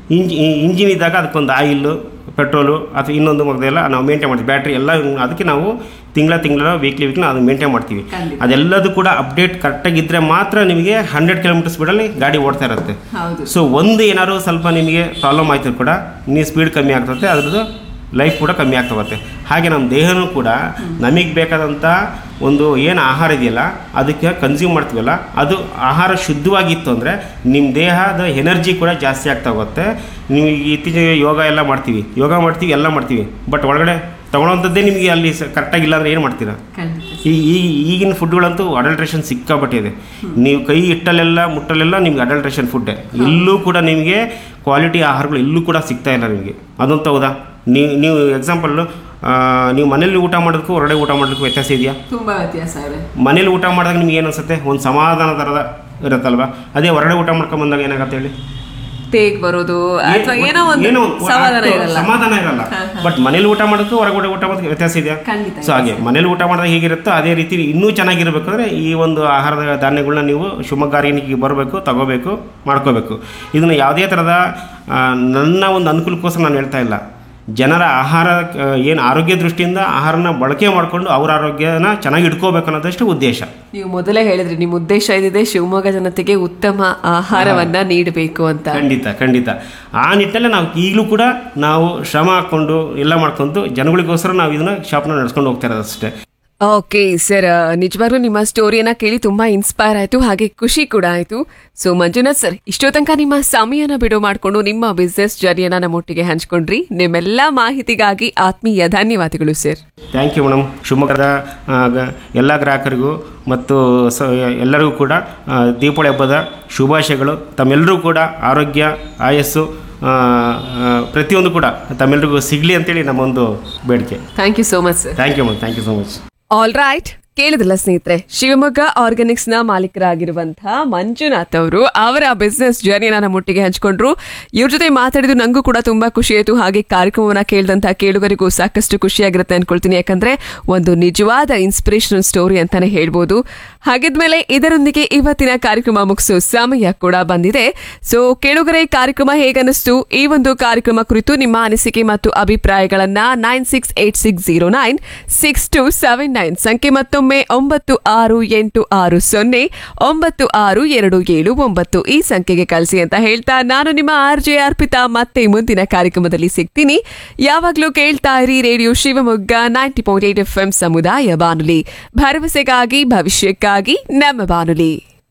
ಇಂಜಿ engine ಇದ್ದಾಗ ಅದಕ್ಕೊಂದು oil petrol ಅಥವಾ ಇನ್ನೊಂದು ಮಗದೆಲ್ಲ ನಾವು ಮೇಂಟೈನ್ ಮಾಡ್ತೀವಿ ಬ್ಯಾಟ್ರಿ ಎಲ್ಲ ಅದಕ್ಕೆ ನಾವು ತಿಂಗಳ ತಿಂಗಳ ವೀಕ್ಲಿ ವೀಕ್ಲಿ ಅದನ್ನು ಮೇಂಟೈನ್ ಮಾಡ್ತೀವಿ ಖಂಡಿತ. ಅದೆಲ್ಲದೂ ಕೂಡ ಅಪ್ಡೇಟ್ ಕರೆಕ್ಟಾಗಿದ್ದರೆ ಮಾತ್ರ ನಿಮಗೆ ಹಂಡ್ರೆಡ್ ಕಿಲೋಮೀಟರ್ ಸ್ಪೀಡಲ್ಲಿ ಗಾಡಿ ಓಡ್ತಾ ಇರುತ್ತೆ ಹೌದು ಸೊ ಒಂದು ಏನಾದ್ರು ಸ್ವಲ್ಪ ನಿಮಗೆ ಪ್ರಾಬ್ಲಮ್ ಆಯ್ತು ಕೂಡ ನೀವು ಸ್ಪೀಡ್ ಕಮ್ಮಿ ಆಗ್ತದೆ ಅದ್ರದ್ದು ಲೈಫ್ ಕೂಡ ಕಮ್ಮಿ ಆಗ್ತಾ ಹೋಗುತ್ತೆ ಹಾಗೆ ನಮ್ಮ ದೇಹನೂ ಕೂಡ ನಮಗೆ ಬೇಕಾದಂಥ ಒಂದು ಏನು ಆಹಾರ ಇದೆಯಲ್ಲ ಅದಕ್ಕೆ ಕನ್ಸ್ಯೂಮ್ ಮಾಡ್ತೀವಲ್ಲ ಅದು ಆಹಾರ ಶುದ್ಧವಾಗಿತ್ತು ಅಂದರೆ ನಿಮ್ಮ ದೇಹದ ಎನರ್ಜಿ ಕೂಡ ಜಾಸ್ತಿ ಆಗ್ತಾ ಹೋಗುತ್ತೆ ನೀವು ಈಗ ಇತ್ತೀಚೆಗೆ ಯೋಗ ಎಲ್ಲ ಮಾಡ್ತೀವಿ ಯೋಗ ಮಾಡ್ತೀವಿ ಎಲ್ಲ ಮಾಡ್ತೀವಿ ಬಟ್ ಒಳಗಡೆ ತೊಗೊಳೋಂಥದ್ದೇ ನಿಮಗೆ ಅಲ್ಲಿ ಕರೆಕ್ಟಾಗಿಲ್ಲ ಅಂದರೆ ಏನು ಮಾಡ್ತೀರಾ ಖಂಡಿತ ಈ ಈ- ಈಗಿನ ಫುಡ್ಗಳಂತೂ ಅಡಲ್ಟ್ರೇಷನ್ ಸಿಕ್ಕಾಪಟ್ಟಿದೆ ನೀವು ಕೈ ಇಟ್ಟಲ್ಲೆಲ್ಲ ಮುಟ್ಟಲೆಲ್ಲ ನಿಮ್ಗೆ ಅಡಲ್ಟ್ರೇಷನ್ ಫುಡ್ಡೇ ಎಲ್ಲೂ ಕೂಡ ನಿಮಗೆ ಕ್ವಾಲಿಟಿ ಆಹಾರಗಳು ಎಲ್ಲೂ ಕೂಡ ಸಿಗ್ತಾ ಇಲ್ಲ ನಿಮಗೆ ಅದಂತ ಹೌದಾ ನೀವು ನೀವು ಎಕ್ಸಾಂಪಲ್ಲು ನೀವು ಮನೇಲಿ ಊಟ ಮಾಡೋದಕ್ಕೂ ಹೊರಗಡೆ ಊಟ ಮಾಡೋದಕ್ಕೂ ವ್ಯತ್ಯಾಸ ಇದೆಯಾ ತುಂಬಾ ವ್ಯತ್ಯಾಸ ಇದೆ ಮನೇಲಿ ಊಟ ಮಾಡಿದಾಗ ನಿಮ್ಗೆ ಏನು ಅನ್ಸುತ್ತೆ ಒಂದು ಸಮಾಧಾನ ಥರದ ಇರುತ್ತಲ್ವಾ ಅದೇ ಹೊರಗಡೆ ಊಟ ಮಾಡ್ಕೊಂಡ್ ಬಂದಾಗ ಏನಾಗತ್ತೆ ಹೇಳಿ ತೇಗ್ ಬರೋದು ಅಥವಾ ಏನೋ ಒಂದು ಏನೋ ಒಂದು ಸಮಾಧಾನ ಅಷ್ಟು ಇರಲ್ಲ ಸಮಾಧಾನ ಇರಲ್ಲ ಬಟ್ ಮನೇಲಿ ಊಟ ಮಾಡೋದಕ್ಕೂ ಹೊರಗಡೆ ಊಟ ಮಾಡೋದಕ್ಕೆ ವ್ಯತ್ಯಾಸ ಇದೆಯಾ ಖಂಡಿತ ಸೊ ಹಾಗೆ ಮನೇಲಿ ಊಟ ಮಾಡಿದಾಗ ಹೇಗಿರುತ್ತೋ ಅದೇ ರೀತಿ ಇನ್ನೂ ಚೆನ್ನಾಗಿರ್ಬೇಕಂದ್ರೆ ಈ ಒಂದು ಆಹಾರದ ಧಾನ್ಯಗಳನ್ನ ನೀವು ಶಿವಮೊಗ್ಗ ಆರ್ಗ್ಯಾನಿಕ್ಗೆ ಬರಬೇಕು ತಗೋಬೇಕು ಮಾಡ್ಕೋಬೇಕು ಇದನ್ನು ಯಾವುದೇ ಥರದ ಆ, ನನ್ನ ಒಂದು ಅನುಕೂಲಕ್ಕೋಸ್ಕರ ನಾನು ಹೇಳ್ತಾ ಇಲ್ಲ ಜನರ ಆಹಾರ ಏನು ಆರೋಗ್ಯ ದೃಷ್ಟಿಯಿಂದ ಆಹಾರನ ಬಳಕೆ ಮಾಡಿಕೊಂಡು ಅವ್ರ ಆರೋಗ್ಯನ ಚೆನ್ನಾಗಿ ಇಟ್ಕೋಬೇಕು ಅನ್ನೋದಷ್ಟು ಉದ್ದೇಶ ನೀವು ಮೊದಲೇ ಹೇಳಿದ್ರಿ ನಿಮ್ಮ ಉದ್ದೇಶ ಏನಿದೆ ಶಿವಮೊಗ್ಗ ಜನತೆಗೆ ಉತ್ತಮ ಆಹಾರವನ್ನ ನೀಡಬೇಕು ಅಂತ ಖಂಡಿತ ಖಂಡಿತ ಆ ನಿಟ್ಟಲ್ಲಿ ನಾವು ಈಗಲೂ ಕೂಡ ನಾವು ಶ್ರಮ ಹಾಕ್ಕೊಂಡು ಎಲ್ಲ ಮಾಡ್ಕೊಂಡು ಜನಗಳಿಗೋಸ್ಕರ ನಾವು ಇದನ್ನ ಶಾಪ್ನ ನಡೆಸ್ಕೊಂಡು ಹೋಗ್ತಾ ಇರೋದು ಅಷ್ಟೇ ಓಕೆ ಸರ್ ನಿಜವಾಗ್ಲೂ ನಿಮ್ಮ ಸ್ಟೋರಿಯನ್ನ ಕೇಳಿ ತುಂಬಾ ಇನ್ಸ್ಪೈರ್ ಆಯ್ತು ಹಾಗೆ ಖುಷಿ ಕೂಡ ಆಯ್ತು ಸೊ ಮಂಜುನಾಥ್ ಸರ್ ಇಷ್ಟೋ ತನಕ ನಿಮ್ಮ ಸಮಯನ ಬಿಡು ಮಾಡಿಕೊಂಡು ನಿಮ್ಮ ಬಿಸ್ನೆಸ್ ಜರ್ನಿಯನ್ನ ನಮ್ಮೊಟ್ಟಿಗೆ ಹಂಚ್ಕೊಂಡ್ರಿ ನಿಮ್ಮೆಲ್ಲ ಮಾಹಿತಿಗಾಗಿ ಆತ್ಮೀಯ ಧನ್ಯವಾದಗಳು ಸರ್ ಥ್ಯಾಂಕ್ ಯು ಮೇಡಮ್ ಶಿವಮೊಗ್ಗದ ಆ, ಗ- ಎಲ್ಲ ಗ್ರಾಹಕರಿಗೂ ಮತ್ತು ಸ ಎಲ್ಲರಿಗೂ ಕೂಡ ಆ, ದೀಪಾವಳಿ ಹಬ್ಬದ ಶುಭಾಶಯಗಳು ತಮ್ಮೆಲ್ಲರೂ ಕೂಡ ಆರೋಗ್ಯ ಆಯಸ್ಸು ಆ, ಆ, ಪ್ರತಿಯೊಂದು ಕೂಡ ತಮ್ಮೆಲ್ಲರಿಗೂ ಸಿಗಲಿ ಅಂತೇಳಿ ನಮ್ಮ ಒಂದು ಬೇಡಿಕೆ thank you so much sir thank you ma'am thank you so much all right ಕೇಳಿದಿಲ್ಲ ಸ್ನೇಹಿತರೆ ಶಿವಮೊಗ್ಗ ಆರ್ಗಾನಿಕ್ಸ್ ನ ಮಾಲೀಕರಾಗಿರುವಂತಹ ಮಂಜುನಾಥ್ ಅವರು ಅವರ ಬಿಸ್ನೆಸ್ ಜರ್ನಿನ ನಮ್ಮೊಟ್ಟಿಗೆ ಹಂಚ್ಕೊಂಡ್ರು ಇವ್ರ ಜೊತೆ ಮಾತಾಡಿದ್ದು ನಂಗೂ ಕೂಡ ತುಂಬಾ ಖುಷಿ ಆಯ್ತು ಹಾಗೆ ಕಾರ್ಯಕ್ರಮವನ್ನ ಕೇಳಿದಂತಹ ಕೇಳುಗರಿಗೂ ಸಾಕಷ್ಟು ಖುಷಿಯಾಗಿರುತ್ತೆ ಅನ್ಕೊಳ್ತೀನಿ ಯಾಕಂದ್ರೆ ಒಂದು ನಿಜವಾದ ಇನ್ಸ್ಪಿರೇಷನಲ್ ಸ್ಟೋರಿ ಅಂತಾನೆ ಹೇಳ್ಬೋದು ಹಾಗಿದ್ಮೇಲೆ ಇದರೊಂದಿಗೆ ಇವತ್ತಿನ ಕಾರ್ಯಕ್ರಮ ಮುಗಿಸೋ ಸಮಯ ಕೂಡ ಬಂದಿದೆ ಸೊ ಕೇಳುಗರೆ ಕಾರ್ಯಕ್ರಮ ಹೇಗನ್ನಿಸ್ತು ಈ ಒಂದು ಕಾರ್ಯಕ್ರಮ ಕುರಿತು ನಿಮ್ಮ ಅನಿಸಿಕೆ ಮತ್ತು ಅಭಿಪ್ರಾಯಗಳನ್ನ nine six eight six zero nine six two seven nine ಸಂಖ್ಯೆ ಮತ್ತೊಮ್ಮೆ ಒಂಬತ್ತು ಆರು ಎಂಟು ಆರು ಸೊನ್ನೆ ಒಂಬತ್ತು ಆರು ಎರಡು ಏಳು ಒಂಬತ್ತು ಈ ಸಂಖ್ಯೆಗೆ ಕಳಿಸಿ ಅಂತ ಹೇಳ್ತಾ ನಾನು ನಿಮ್ಮ ಆರ್ ಜೆ ಅರ್ಪಿತಾ ಮತ್ತೆ ಮುಂದಿನ ಕಾರ್ಯಕ್ರಮದಲ್ಲಿ ಸಿಗ್ತೀನಿ ಯಾವಾಗಲೂ ಕೇಳ್ತಾ ಇರಿ radio Shivamogga ninety point eight F M ಸಮುದಾಯ ಬಾನುಲಿ ಭರವಸೆಗಾಗಿ ಭವಿಷ್ಯಕ್ಕಾಗಿ ನಮ್ಮ ಬಾನುಲಿ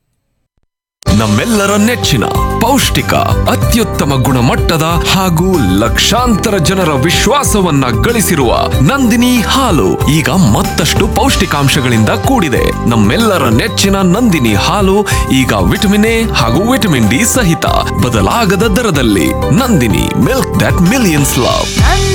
ನಮ್ಮೆಲ್ಲರ ನೆಚ್ಚಿನ ಪೌಷ್ಟಿಕ ಅತ್ಯುತ್ತಮ ಗುಣಮಟ್ಟದ ಹಾಗೂ ಲಕ್ಷಾಂತರ ಜನರ ವಿಶ್ವಾಸವನ್ನ ಗಳಿಸಿರುವ ನಂದಿನಿ ಹಾಲು ಈಗ ಮತ್ತಷ್ಟು ಪೌಷ್ಟಿಕಾಂಶಗಳಿಂದ ಕೂಡಿದೆ ನಮ್ಮೆಲ್ಲರ ನೆಚ್ಚಿನ ನಂದಿನಿ ಹಾಲು ಈಗ ವಿಟಮಿನ್ ಎ ಹಾಗೂ ವಿಟಮಿನ್ ಡಿ ಸಹಿತ ಬದಲಾಗದ ದರದಲ್ಲಿ Nandini milk that millions love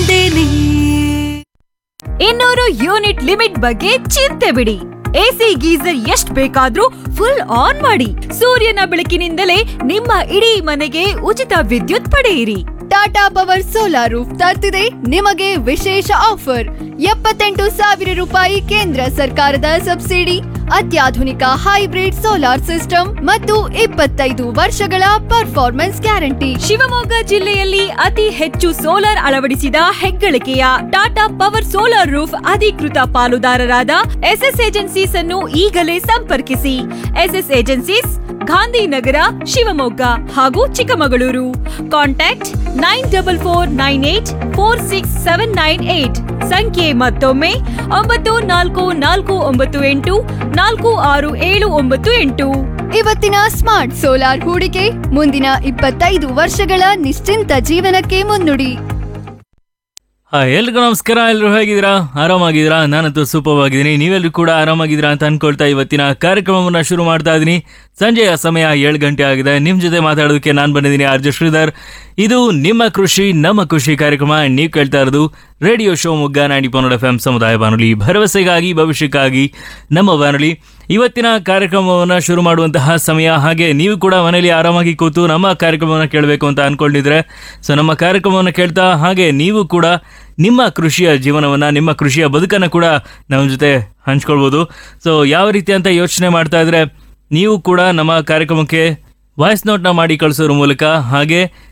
ಇನ್ನೂರು ಯೂನಿಟ್ ಲಿಮಿಟ್ ಬಗ್ಗೆ ಚಿಂತೆ ಬಿಡಿ ಎಸಿ ಗೀಸರ್ ಎಷ್ಟ್ ಬೇಕಾದ್ರೂ ಫುಲ್ ಆನ್ ಮಾಡಿ ಸೂರ್ಯನ ಬೆಳಕಿನಿಂದಲೇ ನಿಮ್ಮ ಇಡೀ ಮನೆಗೆ ಉಚಿತ ವಿದ್ಯುತ್ ಪಡೆಯಿರಿ ಟಾಟಾ ಪವರ್ ಸೋಲಾರ್ ರೂಫ್ ತರ್ತಿದೆ ನಿಮಗೆ ವಿಶೇಷ ಆಫರ್ ಎಪ್ಪತ್ತೆಂಟು ಸಾವಿರ ರೂಪಾಯಿ ಕೇಂದ್ರ ಸರ್ಕಾರದ ಸಬ್ಸಿಡಿ ಅತ್ಯಾಧುನಿಕ ಹೈಬ್ರಿಡ್ ಸೋಲಾರ್ ಸಿಸ್ಟಮ್ ಮತ್ತು ಇಪ್ಪತ್ತೈದು ವರ್ಷಗಳ ಪರ್ಫಾರ್ಮೆನ್ಸ್ ಗ್ಯಾರಂಟಿ ಶಿವಮೊಗ್ಗ ಜಿಲ್ಲೆಯಲ್ಲಿ ಅತಿ ಹೆಚ್ಚು ಸೋಲಾರ್ ಅಳವಡಿಸಿದ ಹೆಗ್ಗಳಿಕೆಯ ಟಾಟಾ ಪವರ್ ಸೋಲಾರ್ ರೂಫ್ ಅಧಿಕೃತ ಪಾಲುದಾರರಾದ ಎಸ್ಎಸ್ ಏಜೆನ್ಸೀಸ್ ಅನ್ನು ಈಗಲೇ ಸಂಪರ್ಕಿಸಿ ಎಸ್ಎಸ್ ಏಜೆನ್ಸೀಸ್ ಗಾಂಧಿನಗರ ಶಿವಮೊಗ್ಗ ಹಾಗೂ Chikkamagaluru contact nine double four nine eight four six seven nine eight ಸಂಖ್ಯೆ ಮತ್ತೊಮ್ಮೆ ಒಂಬತ್ತು ನಾಲ್ಕು ನಾಲ್ಕು ಒಂಬತ್ತು ಎಂಟು ನಾಲ್ಕು ಆರು ಏಳು ಒಂಬತ್ತು ಎಂಟು ಇವತ್ತಿನ ಸ್ಮಾರ್ಟ್ ಸೋಲಾರ್ ಹೂಡಿಕೆ ಮುಂದಿನ ಇಪ್ಪತ್ತೈದು ವರ್ಷಗಳ ನಿಶ್ಚಿಂತ ಜೀವನಕ್ಕೆ ಮುನ್ನುಡಿ ಹಾಯ್ ಎಲ್ರಿಗೂ ನಮಸ್ಕಾರ ಎಲ್ಲರೂ ಹೇಗಿದ್ದೀರಾ ಆರಾಮಾಗಿದ್ದೀರಾ ನಾನಂತೂ ಸೂಪರ್ ಆಗಿದ್ದೀನಿ ನೀವೆಲ್ಲರೂ ಕೂಡ ಆರಾಮಾಗಿದ್ದೀರಾ ಅಂತ ಅನ್ಕೊಳ್ತಾ ಇವತ್ತಿನ ಕಾರ್ಯಕ್ರಮವನ್ನು ಶುರು ಮಾಡ್ತಾ ಇದ್ದೀನಿ ಸಂಜೆಯ ಸಮಯ ಏಳು ಗಂಟೆ ಆಗಿದೆ ನಿಮ್ಮ ಜೊತೆ ಮಾತಾಡೋದಕ್ಕೆ ನಾನು ಬಂದಿದ್ದೀನಿ ಆರ್ ಜೆ ಶ್ರೀಧರ್ ಇದು ನಿಮ್ಮ ಕೃಷಿ ನಮ್ಮ ಖುಷಿ ಕಾರ್ಯಕ್ರಮ ನೀವು ಕೇಳ್ತಾ ಇರೋದು ರೇಡಿಯೋ ಶೋ ಮುಗ್ಗ ನೈಂಟಿ ಪನ್ನಡ ಎಫ್ ಎಂ ಸಮುದಾಯ ಬಾನುಲಿ ಭರವಸೆಗಾಗಿ ಭವಿಷ್ಯಕ್ಕಾಗಿ ನಮ್ಮ ಬಾನುಲಿ ಇವತ್ತಿನ ಕಾರ್ಯಕ್ರಮವನ್ನು ಶುರು ಮಾಡುವಂತಹ ಸಮಯ ಹಾಗೆ ನೀವು ಕೂಡ ಮನೆಯಲ್ಲಿ ಆರಾಮಾಗಿ ಕೂತು ನಮ್ಮ ಕಾರ್ಯಕ್ರಮವನ್ನು ಕೇಳಬೇಕು ಅಂತ ಅನ್ಕೊಂಡಿದ್ರೆ ಸೊ ನಮ್ಮ ಕಾರ್ಯಕ್ರಮವನ್ನು ಕೇಳ್ತಾ ಹಾಗೆ ನೀವು ಕೂಡ ನಿಮ್ಮ ಕೃಷಿಯ ಜೀವನವನ್ನು ನಿಮ್ಮ ಕೃಷಿಯ ಬದುಕನ್ನು ಕೂಡ ನಮ್ಮ ಜೊತೆ ಹಂಚ್ಕೊಳ್ಬೋದು ಸೊ ಯಾವ ರೀತಿ ಅಂತ ಯೋಚನೆ ಮಾಡ್ತಾ ಇದ್ರೆ ನೀವು ಕೂಡ ನಮ್ಮ ಕಾರ್ಯಕ್ರಮಕ್ಕೆ ವಾಯ್ಸ್ ನೋಟ್ನ ಮಾಡಿ ಕಳಿಸೋದ್ರ ಮೂಲಕ ಹಾಗೆ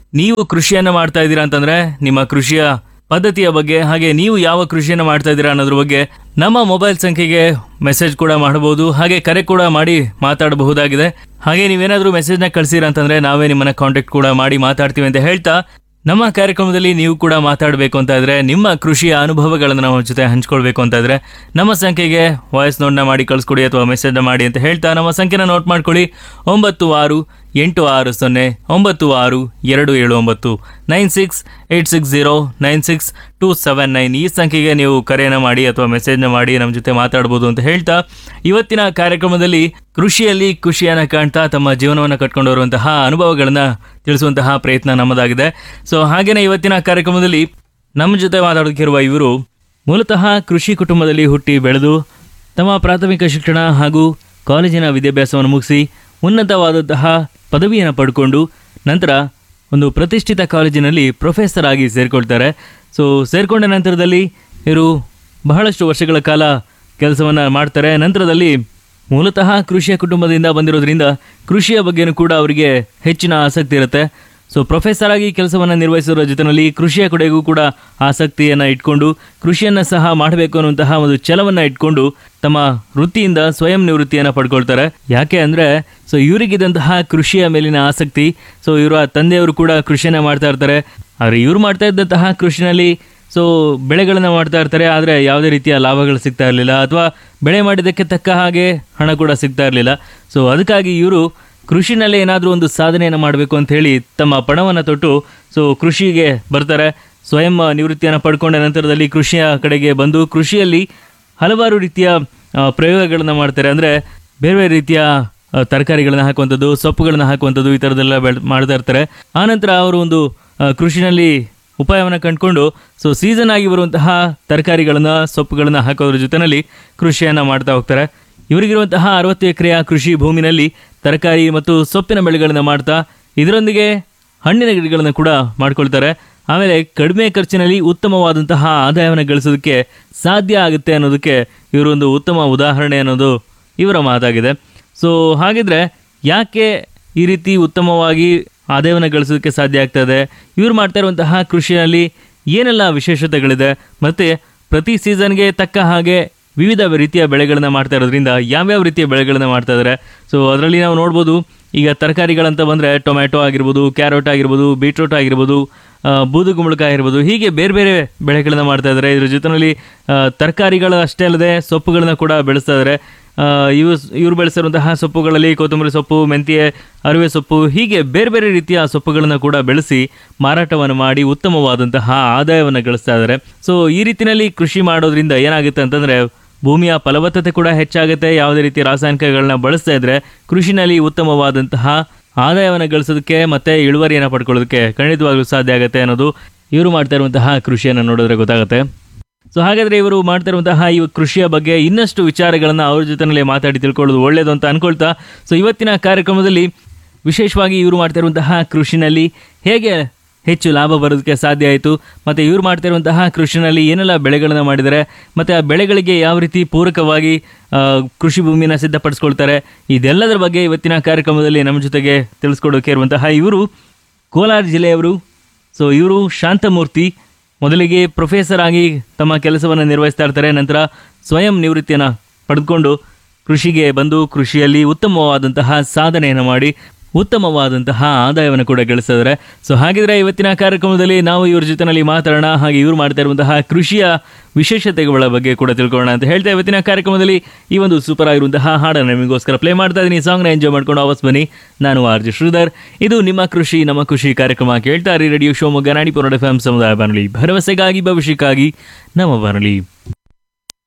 ನೀವು ಕೃಷಿಯನ್ನ ಮಾಡ್ತಾ ಇದ್ದೀರಾ ಅಂತಂದ್ರೆ ನಿಮ್ಮ ಕೃಷಿಯ ಪದ್ಧತಿಯ ಬಗ್ಗೆ ಹಾಗೆ ನೀವು ಯಾವ ಕೃಷಿಯನ್ನು ಮಾಡ್ತಾ ಇದ್ದೀರಾ ಅನ್ನೋದ್ರ ಬಗ್ಗೆ ನಮ್ಮ ಮೊಬೈಲ್ ಸಂಖ್ಯೆಗೆ ಮೆಸೇಜ್ ಕೂಡ ಮಾಡಬಹುದು ಹಾಗೆ ಕರೆ ಕೂಡ ಮಾಡಿ ಮಾತಾಡಬಹುದಾಗಿದೆ ಹಾಗೆ ನೀವೇನಾದರೂ ಮೆಸೇಜ್ನ ಕಳಿಸಿರ ಅಂತಂದ್ರೆ ನಾವೇ ನಿಮ್ಮನ್ನ ಕಾಂಟ್ಯಾಕ್ಟ್ ಕೂಡ ಮಾಡಿ ಮಾತಾಡ್ತೀವಿ ಅಂತ ಹೇಳ್ತಾ ನಮ್ಮ ಕಾರ್ಯಕ್ರಮದಲ್ಲಿ ನೀವು ಕೂಡ ಮಾತಾಡಬೇಕು ಅಂತ ಇದ್ರೆ ನಿಮ್ಮ ಕೃಷಿಯ ಅನುಭವಗಳನ್ನು ನಮ್ಮ ಜೊತೆ ಹಂಚ್ಕೊಳ್ಬೇಕು ಅಂತ ಇದ್ರೆ ನಮ್ಮ ಸಂಖ್ಯೆಗೆ ವಾಯ್ಸ್ ನೋಟ್ನ ಮಾಡಿ ಕಳಿಸ್ಕೊಡಿ ಅಥವಾ ಮೆಸೇಜ್ನ ಮಾಡಿ ಅಂತ ಹೇಳ್ತಾ ನಮ್ಮ ಸಂಖ್ಯೆನ ನೋಟ್ ಮಾಡ್ಕೊಳ್ಳಿ ಒಂಬತ್ತು ಆರು ಎಂಟು ಆರು ಸೊನ್ನೆ ಒಂಬತ್ತು ಆರು ಎರಡು ಏಳು ಒಂಬತ್ತು nine six eight six zero nine six two seven nine ಈ ಸಂಖ್ಯೆಗೆ ನೀವು ಕರೆಯನ್ನು ಮಾಡಿ ಅಥವಾ ಮೆಸೇಜ್ನ ಮಾಡಿ ನಮ್ಮ ಜೊತೆ ಮಾತಾಡ್ಬೋದು ಅಂತ ಹೇಳ್ತಾ ಇವತ್ತಿನ ಕಾರ್ಯಕ್ರಮದಲ್ಲಿ ಕೃಷಿಯಲ್ಲಿ ಖುಷಿಯನ್ನು ಕಾಣ್ತಾ ತಮ್ಮ ಜೀವನವನ್ನು ಕಟ್ಕೊಂಡು ಬರುವಂತಹ ಅನುಭವಗಳನ್ನು ತಿಳಿಸುವಂತಹ ಪ್ರಯತ್ನ ನಮ್ಮದಾಗಿದೆ ಸೊ ಹಾಗೇನೆ ಇವತ್ತಿನ ಕಾರ್ಯಕ್ರಮದಲ್ಲಿ ನಮ್ಮ ಜೊತೆ ಮಾತಾಡೋದಕ್ಕಿರುವ ಇವರು ಮೂಲತಃ ಕೃಷಿ ಕುಟುಂಬದಲ್ಲಿ ಹುಟ್ಟಿ ಬೆಳೆದು ತಮ್ಮ ಪ್ರಾಥಮಿಕ ಶಿಕ್ಷಣ ಹಾಗೂ ಕಾಲೇಜಿನ ವಿದ್ಯಾಭ್ಯಾಸವನ್ನು ಮುಗಿಸಿ ಉನ್ನತವಾದಂತಹ ಪದವಿಯನ್ನು ಪಡ್ಕೊಂಡು ನಂತರ ಒಂದು ಪ್ರತಿಷ್ಠಿತ ಕಾಲೇಜಿನಲ್ಲಿ ಪ್ರೊಫೆಸರ್ ಆಗಿ ಸೇರಿಕೊಳ್ತಾರೆ ಸೊ ಸೇರಿಕೊಂಡ ನಂತರದಲ್ಲಿ ಇವರು ಬಹಳಷ್ಟು ವರ್ಷಗಳ ಕಾಲ ಕೆಲಸವನ್ನು ಮಾಡ್ತಾರೆ ನಂತರದಲ್ಲಿ ಮೂಲತಃ ಕೃಷಿಯ ಕುಟುಂಬದಿಂದ ಬಂದಿರೋದ್ರಿಂದ ಕೃಷಿಯ ಬಗ್ಗೆನೂ ಕೂಡ ಅವರಿಗೆ ಹೆಚ್ಚಿನ ಆಸಕ್ತಿ ಇರುತ್ತೆ ಸೊ ಪ್ರೊಫೆಸರ್ ಆಗಿ ಕೆಲಸವನ್ನು ನಿರ್ವಹಿಸಿರೋ ಜೊತೆಯಲ್ಲಿ ಕೃಷಿಯ ಕಡೆಗೂ ಕೂಡ ಆಸಕ್ತಿಯನ್ನು ಇಟ್ಕೊಂಡು ಕೃಷಿಯನ್ನು ಸಹ ಮಾಡಬೇಕು ಅನ್ನುವಂತಹ ಒಂದು ಛಲವನ್ನು ಇಟ್ಕೊಂಡು ತಮ್ಮ ವೃತ್ತಿಯಿಂದ ಸ್ವಯಂ ನಿವೃತ್ತಿಯನ್ನು ಪಡ್ಕೊಳ್ತಾರೆ ಯಾಕೆ ಅಂದರೆ ಸೊ ಇವರಿಗಿದ್ದಂತಹ ಕೃಷಿಯ ಮೇಲಿನ ಆಸಕ್ತಿ ಸೊ ಇವರ ತಂದೆಯವರು ಕೂಡ ಕೃಷಿಯನ್ನು ಮಾಡ್ತಾ ಇರ್ತಾರೆ ಆದರೆ ಇವರು ಮಾಡ್ತಾ ಇದ್ದಂತಹ ಕೃಷಿನಲ್ಲಿ ಸೊ ಬೆಳೆಗಳನ್ನು ಮಾಡ್ತಾ ಇರ್ತಾರೆ ಆದರೆ ಯಾವುದೇ ರೀತಿಯ ಲಾಭಗಳು ಸಿಗ್ತಾ ಇರಲಿಲ್ಲ ಅಥವಾ ಬೆಳೆ ಮಾಡಿದ್ದಕ್ಕೆ ತಕ್ಕ ಹಾಗೆ ಹಣ ಕೂಡ ಸಿಗ್ತಾ ಇರಲಿಲ್ಲ ಸೊ ಅದಕ್ಕಾಗಿ ಇವರು ಕೃಷಿನಲ್ಲೇ ಏನಾದರೂ ಒಂದು ಸಾಧನೆಯನ್ನು ಮಾಡಬೇಕು ಅಂತ ಹೇಳಿ ತಮ್ಮ ಪಣವನ್ನು ತೊಟ್ಟು ಸೊ ಕೃಷಿಗೆ ಬರ್ತಾರೆ ಸ್ವಯಂ ನಿವೃತ್ತಿಯನ್ನು ಪಡ್ಕೊಂಡ ನಂತರದಲ್ಲಿ ಕೃಷಿಯ ಕಡೆಗೆ ಬಂದು ಕೃಷಿಯಲ್ಲಿ ಹಲವಾರು ರೀತಿಯ ಆ, ಪ್ರಯೋಗಗಳನ್ನು ಮಾಡ್ತಾರೆ ಅಂದರೆ ಬೇರೆ ಬೇರೆ ರೀತಿಯ ಆ, ತರಕಾರಿಗಳನ್ನ ಹಾಕುವಂಥದ್ದು ಸೊಪ್ಪುಗಳನ್ನ ಹಾಕುವಂಥದ್ದು ಈ ಥರದ್ದೆಲ್ಲ ಬೆಳ್ ಮಾಡ್ತಾ ಇರ್ತಾರೆ ಆನಂತರ ಅವರು ಒಂದು ಆ, ಕೃಷಿನಲ್ಲಿ ಉಪಾಯವನ್ನು ಕಂಡುಕೊಂಡು ಸೊ ಸೀಸನ್ ಆಗಿ ಬರುವಂತಹ ತರಕಾರಿಗಳನ್ನ ಸೊಪ್ಪುಗಳನ್ನ ಹಾಕೋದ್ರ ಜೊತೆಯಲ್ಲಿ ಕೃಷಿಯನ್ನು ಮಾಡ್ತಾ ಹೋಗ್ತಾರೆ ಇವರಿಗಿರುವಂತಹ ಅರವತ್ತು ಎಕರೆಯ ಕೃಷಿ ಭೂಮಿನಲ್ಲಿ ತರಕಾರಿ ಮತ್ತು ಸೊಪ್ಪಿನ ಬೆಳೆಗಳನ್ನು ಮಾಡ್ತಾ ಇದರೊಂದಿಗೆ ಹಣ್ಣಿನ ಗಿಡಗಳನ್ನು ಕೂಡ ಮಾಡ್ಕೊಳ್ತಾರೆ ಆಮೇಲೆ ಕಡಿಮೆ ಖರ್ಚಿನಲ್ಲಿ ಉತ್ತಮವಾದಂತಹ ಆದಾಯವನ್ನು ಗಳಿಸೋದಕ್ಕೆ ಸಾಧ್ಯ ಆಗುತ್ತೆ ಅನ್ನೋದಕ್ಕೆ ಇವರೊಂದು ಉತ್ತಮ ಉದಾಹರಣೆ ಅನ್ನೋದು ಇವರ ಮಾತಾಗಿದೆ ಸೊ ಹಾಗಿದ್ರೆ ಯಾಕೆ ಈ ರೀತಿ ಉತ್ತಮವಾಗಿ ಆದಾಯವನ್ನು ಗಳಿಸೋದಕ್ಕೆ ಸಾಧ್ಯ ಆಗ್ತದೆ ಇವ್ರು ಮಾಡ್ತಾ ಇರುವಂತಹ ಕೃಷಿಯಲ್ಲಿ ಏನೆಲ್ಲ ವಿಶೇಷತೆಗಳಿದೆ ಮತ್ತು ಪ್ರತಿ ಸೀಸನ್ಗೆ ತಕ್ಕ ಹಾಗೆ ವಿವಿಧ ರೀತಿಯ ಬೆಳೆಗಳನ್ನ ಮಾಡ್ತಾ ಇರೋದ್ರಿಂದ ಯಾವ್ಯಾವ ರೀತಿಯ ಬೆಳೆಗಳನ್ನ ಮಾಡ್ತಾ ಇದ್ದಾರೆ ಸೊ ಅದರಲ್ಲಿ ನಾವು ನೋಡ್ಬೋದು ಈಗ ತರಕಾರಿಗಳಂತ ಬಂದರೆ ಟೊಮ್ಯಾಟೊ ಆಗಿರ್ಬೋದು ಕ್ಯಾರೆಟ್ ಆಗಿರ್ಬೋದು ಬೀಟ್ರೂಟ್ ಆಗಿರ್ಬೋದು ಆ, ಬೂದುಗುಂಬಳಕಾಯಿ ಆಗಿರ್ಬೋದು ಹೀಗೆ ಬೇರೆ ಬೇರೆ ಬೆಳೆಗಳನ್ನ ಮಾಡ್ತಾ ಇದ್ದಾರೆ ಇದ್ರ ಜೊತೆಯಲ್ಲಿ ತರಕಾರಿಗಳು ಅಷ್ಟೇ ಅಲ್ಲದೆ ಸೊಪ್ಪುಗಳನ್ನ ಕೂಡ ಬೆಳೆಸ್ತಾ ಇದ್ದಾರೆ ಆ, ಇವು ಇವರು ಬೆಳೆಸಿರುವಂತಹ ಸೊಪ್ಪುಗಳಲ್ಲಿ ಕೊತ್ತಂಬರಿ ಸೊಪ್ಪು ಮೆಂತ್ಯೆ ಅರಿವೆ ಸೊಪ್ಪು ಹೀಗೆ ಬೇರೆ ಬೇರೆ ರೀತಿಯ ಸೊಪ್ಪುಗಳನ್ನು ಕೂಡ ಬೆಳೆಸಿ ಮಾರಾಟವನ್ನು ಮಾಡಿ ಉತ್ತಮವಾದಂತಹ ಆದಾಯವನ್ನು ಗಳಿಸ್ತಾ ಇದ್ದಾರೆ ಸೊ ಈ ರೀತಿಯಲ್ಲಿ ಕೃಷಿ ಮಾಡೋದ್ರಿಂದ ಏನಾಗುತ್ತೆ ಅಂತಂದರೆ ಭೂಮಿಯ ಫಲವತ್ತತೆ ಕೂಡ ಹೆಚ್ಚಾಗುತ್ತೆ ಯಾವುದೇ ರೀತಿ ರಾಸಾಯನಿಕಗಳನ್ನ ಬಳಸ್ತಾ ಇದ್ರೆ ಕೃಷಿನಲ್ಲಿ ಉತ್ತಮವಾದಂತಹ ಆದಾಯವನ್ನು ಗಳಿಸೋದಕ್ಕೆ ಮತ್ತೆ ಇಳುವರಿಯನ್ನು ಪಡ್ಕೊಳ್ಳೋದಕ್ಕೆ ಖಂಡಿತವಾಗ್ಲೂ ಸಾಧ್ಯ ಆಗುತ್ತೆ ಅನ್ನೋದು ಇವರು ಮಾಡ್ತಾ ಇರುವಂತಹ ಕೃಷಿಯನ್ನು ನೋಡಿದ್ರೆ ಗೊತ್ತಾಗುತ್ತೆ ಸೊ ಹಾಗಾದ್ರೆ ಇವರು ಮಾಡ್ತಾ ಇರುವಂತಹ ಈ ಕೃಷಿಯ ಬಗ್ಗೆ ಇನ್ನಷ್ಟು ವಿಚಾರಗಳನ್ನು ಅವ್ರ ಜೊತೆನಲ್ಲೇ ಮಾತಾಡಿ ತಿಳ್ಕೊಳ್ಳೋದು ಒಳ್ಳೆಯದು ಅಂತ ಅನ್ಕೊಳ್ತಾ ಸೊ ಇವತ್ತಿನ ಕಾರ್ಯಕ್ರಮದಲ್ಲಿ ವಿಶೇಷವಾಗಿ ಇವರು ಮಾಡ್ತಾ ಇರುವಂತಹ ಕೃಷಿನಲ್ಲಿ ಹೇಗೆ ಹೆಚ್ಚು ಲಾಭ ಬರೋದಕ್ಕೆ ಸಾಧ್ಯ ಆಯಿತು ಮತ್ತು ಇವ್ರು ಮಾಡ್ತಾ ಇರುವಂತಹ ಕೃಷಿನಲ್ಲಿ ಏನೆಲ್ಲ ಬೆಳೆಗಳನ್ನು ಮಾಡಿದ್ದಾರೆ ಮತ್ತು ಆ ಬೆಳೆಗಳಿಗೆ ಯಾವ ರೀತಿ ಪೂರಕವಾಗಿ ಆ, ಕೃಷಿ ಭೂಮಿನ ಸಿದ್ಧಪಡಿಸ್ಕೊಳ್ತಾರೆ ಇದೆಲ್ಲದರ ಬಗ್ಗೆ ಇವತ್ತಿನ ಕಾರ್ಯಕ್ರಮದಲ್ಲಿ ನಮ್ಮ ಜೊತೆಗೆ ತಿಳಿಸ್ಕೊಡೋಕೆ ಇರುವಂತಹ ಇವರು ಕೋಲಾರ ಜಿಲ್ಲೆಯವರು ಸೊ ಇವರು ಶಾಂತಮೂರ್ತಿ ಮೊದಲಿಗೆ ಪ್ರೊಫೆಸರ್ ಆಗಿ ತಮ್ಮ ಕೆಲಸವನ್ನು ನಿರ್ವಹಿಸ್ತಾ ಇರ್ತಾರೆ ನಂತರ ಸ್ವಯಂ ನಿವೃತ್ತಿಯನ್ನು ಪಡೆದುಕೊಂಡು ಕೃಷಿಗೆ ಬಂದು ಕೃಷಿಯಲ್ಲಿ ಉತ್ತಮವಾದಂತಹ ಸಾಧನೆಯನ್ನು ಮಾಡಿ ಉತ್ತಮವಾದಂತಹ ಆದಾಯವನ್ನು ಕೂಡ ಗಳಿಸಿದ್ದಾರೆ ಸೊ ಹಾಗಿದ್ರೆ ಇವತ್ತಿನ ಕಾರ್ಯಕ್ರಮದಲ್ಲಿ ನಾವು ಇವ್ರ ಜೊತೆನಲ್ಲಿ ಮಾತಾಡೋಣ ಹಾಗೆ ಇವ್ರು ಮಾಡ್ತಾ ಇರುವಂತಹ ಕೃಷಿಯ ವಿಶೇಷತೆಗಳ ಬಗ್ಗೆ ಕೂಡ ತಿಳ್ಕೊಳ್ಳೋಣ ಅಂತ ಹೇಳ್ತಾ ಇವತ್ತಿನ ಕಾರ್ಯಕ್ರಮದಲ್ಲಿ ಈ ಒಂದು ಸೂಪರ್ ಆಗಿರುವಂತಹ ಹಾಡನ್ನು ನಿಮಗೋಸ್ಕರ ಪ್ಲೇ ಮಾಡ್ತಾ ಇದ್ದೀನಿ ಸಾಂಗ್ನ ಎಂಜಾಯ್ ಮಾಡ್ಕೊಂಡು ವಾಪಸ್ ಬನ್ನಿ ನಾನು ಆರ್ ಜಿ ಶ್ರೀಧರ್ ಇದು ನಿಮ್ಮ ಕೃಷಿ ನಮ್ಮ ಖುಷಿ ಕಾರ್ಯಕ್ರಮ ಕೇಳ್ತಾ ಇರಿ ರೇಡಿಯೋ ಶಿವಮೊಗ್ಗ ನಾಡಿ ಪೊನ್ನಡ ಎಫ್ ಎಂ ಸಮುದಾಯ ಬಾನುಲಿ ಭರವಸೆಗಾಗಿ ಭವಿಷ್ಯಕ್ಕಾಗಿ ನಮ್ಮ ಬಾನುಲಿ